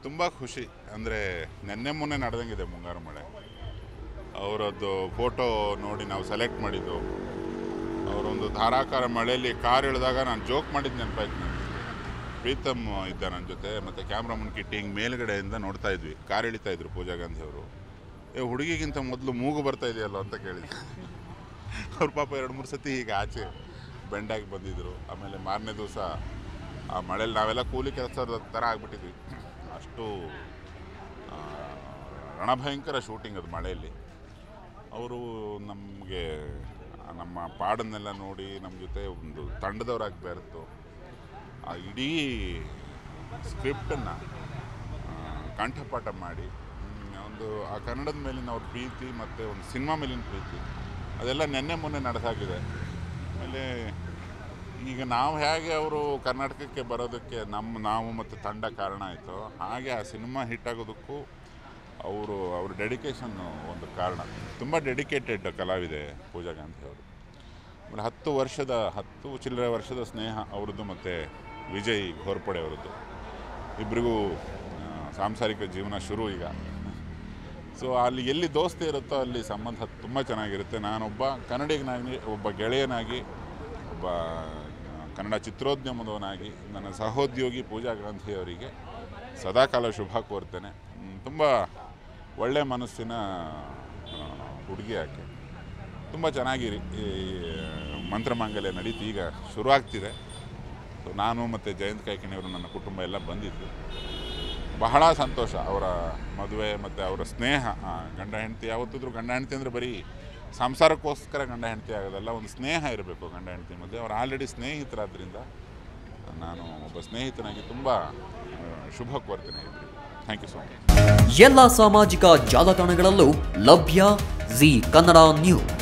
ತುಂಬ ಖುಷಿ ಅಂದರೆ ನೆನ್ನೆ ಮೊನ್ನೆ ನಡೆದಂಗಿದೆ ಮುಂಗಾರು ಮಳೆ ಅವರದ್ದು ಫೋಟೋ ನೋಡಿ ನಾವು ಸೆಲೆಕ್ಟ್ ಮಾಡಿದ್ದು ಅವರೊಂದು ಧಾರಾಕಾರ ಮಳೆಯಲ್ಲಿ ಕಾರ್ ಇಳಿದಾಗ ನಾನು ಜೋಕ್ ಮಾಡಿದ್ದು ನೆನಪಾಯ್ತು ನನಗೆ ಪ್ರೀತಮ್ ಇದ್ದ ನನ್ನ ಜೊತೆ ಮತ್ತು ಕ್ಯಾಮ್ರಾ ಮುನ್ಕಿಟ್ಟು ಹಿಂಗೆ ಮೇಲ್ಗಡೆಯಿಂದ ನೋಡ್ತಾ ಇದ್ವಿ ಕಾರ್ ಇಳಿತಾ ಇದ್ರು ಪೂಜಾ ಗಾಂಧಿ ಅವರು ಏ ಹುಡುಗಿಗಿಂತ ಮೊದಲು ಮೂಗು ಬರ್ತಾ ಇದೆಯಲ್ಲ ಅಂತ ಕೇಳಿದ್ದೆ ಅವ್ರ ಪಾಪ ಎರಡು ಮೂರು ಸತಿ ಹೀಗೆ ಆಚೆ ಬೆಂಡಾಗಿ ಬಂದಿದ್ದರು ಆಮೇಲೆ ಮಾರನೇ ದಿವಸ ಆ ಮಳೇಲಿ ನಾವೆಲ್ಲ ಕೂಲಿ ಕೆಲಸದ ಥರ ಆಗ್ಬಿಟ್ಟಿದ್ವಿ ಅಷ್ಟು ಆ, ರಣಭಯಂಕರ ಶೂಟಿಂಗ್ ಅದು ಮಳೆಯಲ್ಲಿ ಅವರು ನಮಗೆ ನಮ್ಮ ಪಾಡನ್ನೆಲ್ಲ ನೋಡಿ ನಮ್ಮ ಜೊತೆ ಒಂದು ತಂಡದವರಾಗಿ ಬೆರೆತು ಆ ಇಡೀ ಸ್ಕ್ರಿಪ್ಟನ್ನು ಕಂಠಪಾಠ ಮಾಡಿ ಹ್ಮ್, ಒಂದು ಆ ಕನ್ನಡದ ಮೇಲಿನ ಅವ್ರ ಪ್ರೀತಿ ಮತ್ತು ಒಂದು ಸಿನಿಮಾ ಮೇಲಿನ ಪ್ರೀತಿ ಅದೆಲ್ಲ ನೆನ್ನೆ ಮೊನ್ನೆ ನಡೆಸಾಗಿದೆ ಆಮೇಲೆ ಈಗ ನಾವು ಹೇಗೆ ಅವರು ಕರ್ನಾಟಕಕ್ಕೆ ಬರೋದಕ್ಕೆ ನಮ್ಮ ನಾವು ಮತ್ತು ತಂಡ ಕಾರಣ ಆಯಿತು ಹಾಗೆ ಆ ಸಿನಿಮಾ ಹಿಟ್ ಆಗೋದಕ್ಕೂ ಅವರು ಅವ್ರ ಡೆಡಿಕೇಶನ್ನು ಒಂದು ಕಾರಣ ತುಂಬ ಡೆಡಿಕೇಟೆಡ್ ಕಲಾವಿದೆ ಪೂಜಾ ಗಾಂಧಿ ಅವರು ಆಮೇಲೆ ಹತ್ತು ವರ್ಷದ ಹತ್ತು ಚಿಲ್ಲರೆ ವರ್ಷದ ಸ್ನೇಹ ಅವ್ರದ್ದು ಮತ್ತು ವಿಜಯ್ ಘೋರ್ಪಡೆ ಅವರದ್ದು ಇಬ್ಬರಿಗೂ ಆ, ಸಾಂಸಾರಿಕ ಜೀವನ ಶುರು ಈಗ ಸೊ ಅಲ್ಲಿ ಎಲ್ಲಿ ದೋಸ್ತಿ ಇರುತ್ತೋ ಅಲ್ಲಿ ಸಂಬಂಧ ತುಂಬ ಚೆನ್ನಾಗಿರುತ್ತೆ ನಾನೊಬ್ಬ ಕನ್ನಡಿಗನಾಗಿ ಒಬ್ಬ ಗೆಳೆಯನಾಗಿ ಒಬ್ಬ ಆ, ಕನ್ನಡ ಚಿತ್ರೋದ್ಯಮದವನಾಗಿ ನನ್ನ ಸಹೋದ್ಯೋಗಿ ಪೂಜಾ ಗಾಂಧಿ ಅವರಿಗೆ ಸದಾಕಾಲ ಶುಭ ಕೋರ್ತೇನೆ ತುಂಬ ಒಳ್ಳೆ ಮನಸ್ಸಿನ ಆ, ಹುಡುಗಿ ಆಕೆ ತುಂಬ ಚೆನ್ನಾಗಿರಿ ಈ ಮಂತ್ರಮಾಂಗಲ್ಯ ನಡೀತು ಈಗ ಶುರುವಾಗ್ತಿದೆ ಸೊ ನಾನು ಮತ್ತು ಜಯಂತ್ ಕಾಯ್ಕಿಣಿಯವರು ನನ್ನ ಕುಟುಂಬ ಎಲ್ಲ ಬಂದಿದ್ದು ಬಹಳ ಸಂತೋಷ ಅವರ ಮದುವೆ ಮತ್ತು ಅವರ ಸ್ನೇಹ ಆ, ಗಂಡ ಹೆಂಡತಿ ಯಾವತ್ತಿದ್ರು ಗಂಡ ಹೆಂಡತಿ ಅಂದರೆ ಬರೀ ಸಂಸಾರಕ್ಕೋಸ್ಕರ ಗಂಡ ಹೆಂಡತಿ ಆಗೋದಲ್ಲ ಒಂದು ಸ್ನೇಹ ಇರಬೇಕು ಗಂಡ ಹೆಂಡತಿ ಮಧ್ಯೆ ಅವ್ರು ಆಲ್ರೆಡಿ ಸ್ನೇಹಿತರಾದ್ರಿಂದ ನಾನು ಒಬ್ಬ ಸ್ನೇಹಿತನಾಗಿ ತುಂಬ ಆ, ಶುಭ ಕೋರ್ತೇನೆ ಇಬ್ಬರಿಗೆ ಥ್ಯಾಂಕ್ ಯು ಸೊ ಮಚ್ ಎಲ್ಲ ಸಾಮಾಜಿಕ ಜಾಲತಾಣಗಳಲ್ಲೂ ಲಭ್ಯ ಜಿ ಕನ್ನಡ ನ್ಯೂಸ್